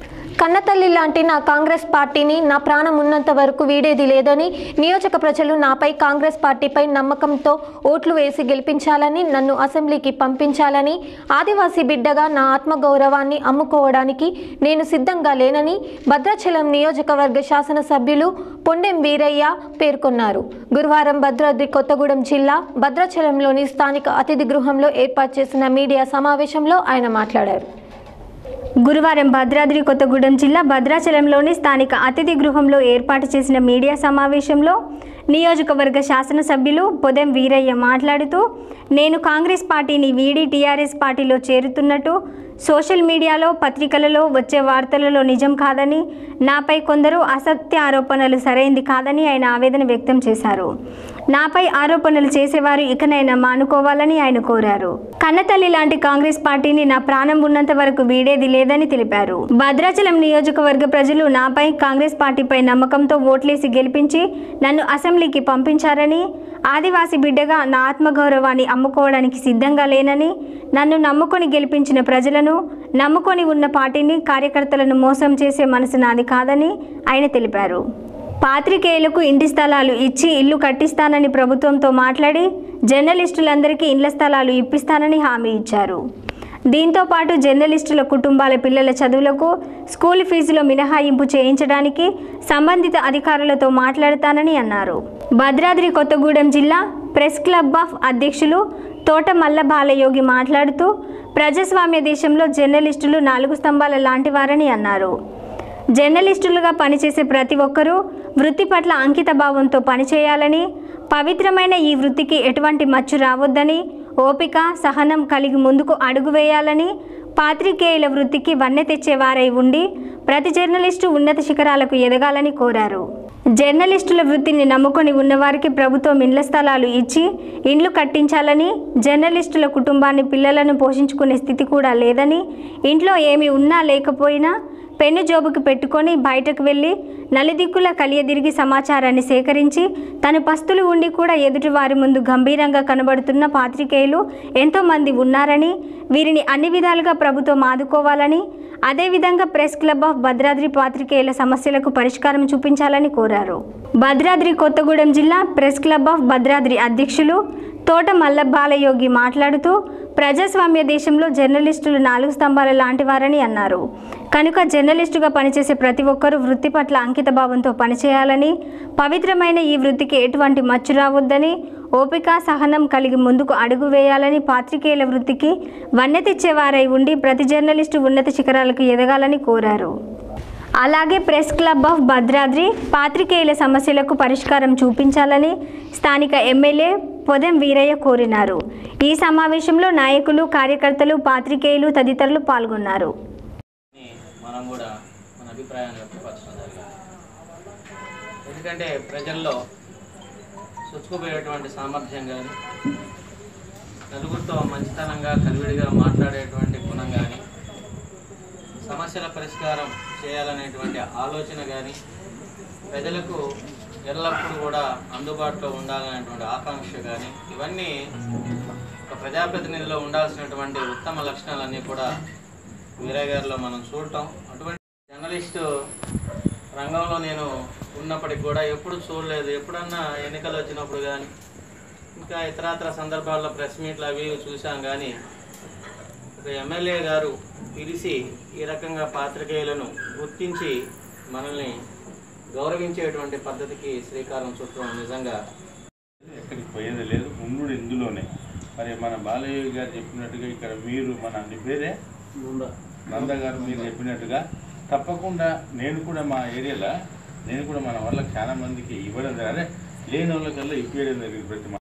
కన్నతల్లి లాంటి నా కాంగ్రెస్ పార్టీని నా ప్రాణం ఉన్నంత వరకు వీడేది లేదని నియోజక ప్రజలు నాపై కాంగ్రెస్ పార్టీపై నమ్మకంతో ఓట్లు వేసి గెలిపించాలని నన్ను అసెంబ్లీకి పంపించాలని ఆదివాసీ బిడ్డగా నా ఆత్మగౌరవాన్ని అమ్ముకోవడానికి నేను సిద్ధంగా లేనని భద్రాచలం నియోజకవర్గ శాసనసభ్యులు పొండెం వీరయ్య పేర్కొన్నారు గురువారం భద్రాద్రి కొత్తగూడెం జిల్లా భద్రాచలంలోని స్థానిక అతిథి గృహంలో ఏర్పాటు చేసిన మీడియా సమావేశంలో ఆయన మాట్లాడారు గురువారం భద్రాద్రి కొత్తగూడెం జిల్లా భద్రాచలంలోని స్థానిక అతిథి గృహంలో ఏర్పాటు చేసిన మీడియా సమావేశంలో నియోజకవర్గ శాసనసభ్యులు పొదెం వీరయ్య మాట్లాడుతూ నేను కాంగ్రెస్ పార్టీని వీడి టీఆర్ఎస్ పార్టీలో చేరుతున్నట్టు సోషల్ మీడియాలో పత్రికలలో వచ్చే వార్తలలో నిజం కాదని నాపై కొందరు అసత్య ఆరోపణలు సరైంది కాదని ఆయన ఆవేదన వ్యక్తం చేశారు నాపై ఆరోపణలు చేసేవారు ఇకనైనా మానుకోవాలని ఆయన కోరారు కన్నతల్లి లాంటి కాంగ్రెస్ పార్టీని నా ప్రాణం ఉన్నంత వరకు వీడేది లేదని తెలిపారు భద్రాచలం నియోజకవర్గ ప్రజలు నాపై కాంగ్రెస్ పార్టీపై నమ్మకంతో ఓట్లేసి గెలిపించి నన్ను అసెంబ్లీకి పంపించారని ఆదివాసీ బిడ్డగా నా ఆత్మగౌరవాన్ని అమ్ముకోవడానికి సిద్ధంగా లేనని నన్ను నమ్ముకొని గెలిపించిన ప్రజలను నమ్ముకొని ఉన్న పార్టీని కార్యకర్తలను మోసం చేసే మనసు నాది కాదని ఆయన తెలిపారు పాత్రికేయులకు ఇంటి స్థలాలు ఇచ్చి ఇల్లు కట్టిస్తానని ప్రభుత్వంతో మాట్లాడి జర్నలిస్టులందరికీ ఇండ్ల స్థలాలు ఇప్పిస్తానని హామీ ఇచ్చారు దీంతో పాటు జర్నలిస్టుల కుటుంబాల పిల్లల చదువులకు స్కూల్ ఫీజులో మినహాయింపు చేయించడానికి సంబంధిత అధికారులతో మాట్లాడతానని అన్నారు భద్రాద్రి కొత్తగూడెం జిల్లా ప్రెస్ క్లబ్ ఆఫ్ అధ్యక్షులు తోట మల్ల బాలయోగి మాట్లాడుతూ ప్రజాస్వామ్య దేశంలో జర్నలిస్టులు నాలుగు స్తంభాల లాంటివారని అన్నారు జర్నలిస్టులుగా పనిచేసే ప్రతి ఒక్కరూ వృత్తి పట్ల అంకిత భావంతో పనిచేయాలని పవిత్రమైన ఈ వృత్తికి ఎటువంటి మచ్చు రావద్దని ఓపిక సహనం కలిగి ముందుకు అడుగు వేయాలని పాత్రికేయుల వృత్తికి వన్నె తెచ్చేవారై ఉండి ప్రతి జర్నలిస్టు ఉన్నత శిఖరాలకు ఎదగాలని కోరారు జర్నలిస్టుల వృత్తిని నమ్ముకొని ఉన్నవారికి ప్రభుత్వం ఇండ్ల స్థలాలు ఇచ్చి ఇండ్లు కట్టించాలని జర్నలిస్టుల కుటుంబాన్ని పిల్లలను పోషించుకునే స్థితి కూడా లేదని ఇంట్లో ఏమి ఉన్నా లేకపోయినా పెన్ను జోబుకి పెట్టుకొని బయటకు వెళ్ళి నలుదిక్కుల కలియదిరిగి సమాచారాన్ని సేకరించి తన పస్తులు ఉండి కూడా ఎదుటి వారి ముందు గంభీరంగా కనబడుతున్న పాత్రికేయులు ఎంతోమంది ఉన్నారని వీరిని అన్ని విధాలుగా ప్రభుత్వం ఆదుకోవాలని అదేవిధంగా ప్రెస్ క్లబ్ ఆఫ్ భద్రాద్రి పాత్రికేయుల సమస్యలకు పరిష్కారం చూపించాలని కోరారు భద్రాద్రి కొత్తగూడెం జిల్లా ప్రెస్ క్లబ్ ఆఫ్ భద్రాద్రి అధ్యక్షులు తోట మల్ల బాలయోగి మాట్లాడుతూ ప్రజాస్వామ్య దేశంలో జర్నలిస్టులు నాలుగు స్తంభాల లాంటివారని అన్నారు కనుక జర్నలిస్టుగా పనిచేసే ప్రతి ఒక్కరూ వృత్తి పట్ల అంకిత భావంతో పనిచేయాలని పవిత్రమైన ఈ వృత్తికి ఎటువంటి మచ్చు రావద్దని ఓపిక సహనం కలిగి ముందుకు అడుగు వేయాలని పాత్రికేయుల వృత్తికి వన్నె తెచ్చేవారై ఉండి ప్రతి జర్నలిస్టు ఉన్నత శిఖరాలకు ఎదగాలని కోరారు అలాగే ప్రెస్ క్లబ్ ఆఫ్ భద్రాద్రి పాత్రికేయుల సమస్యలకు పరిష్కారం చూపించాలని స్థానిక ఎమ్మెల్యే పొదెం వీరయ్య కోరినారు ఈ సమావేశంలో నాయకులు కార్యకర్తలు పాత్రికేయులు తదితరులు పాల్గొన్నారు అని మనం కూడా మన అభిప్రాయాన్ని వ్యక్తపరచడం జరిగింది ఎందుకంటే ప్రజల్లో చొచ్చుకుపోయేటువంటి సామర్థ్యం కానీ నలుగురితో మంచితనంగా కలివిడిగా మాట్లాడేటువంటి గుణం కానీ సమస్యల పరిష్కారం చేయాలనేటువంటి ఆలోచన కానీ ప్రజలకు ఎల్లప్పుడూ కూడా అందుబాటులో ఉండాలనేటువంటి ఆకాంక్ష కానీ ఇవన్నీ ఒక ప్రజాప్రతినిధిలో ఉండాల్సినటువంటి ఉత్తమ లక్షణాలన్నీ కూడా వీరయ్య గారిలో మనం చూడటం అటువంటి జర్నలిస్టు రంగంలో నేను ఉన్నప్పటికి కూడా ఎప్పుడు చూడలేదు ఎప్పుడన్నా ఎన్నికలు వచ్చినప్పుడు కానీ ఇంకా ఇతరాతర సందర్భాల్లో ప్రెస్ మీట్లు అవి ఇవి చూసాం కానీ ఒక ఎమ్మెల్యే గారు పిలిచి ఈ రకంగా పాత్రికేయులను గుర్తించి మనల్ని గౌరవించేటువంటి పద్ధతికి శ్రీకారం చుట్టడం నిజంగా ఎక్కడికి పోయేది లేదు ఉండు ఇందులోనే మరి మన బాలయ్య గారు చెప్పినట్టుగా ఇక్కడ మీరు మన నీ పేరే నంద గారు మీరు చెప్పినట్టుగా తప్పకుండా నేను కూడా మా ఏరియాలో నేను కూడా మన వల్ల చాలా మందికి ఇవ్వడం జరిగింది. అరే లేని వాళ్ళకల్లా ఇప్పించడం జరిగింది ప్రతి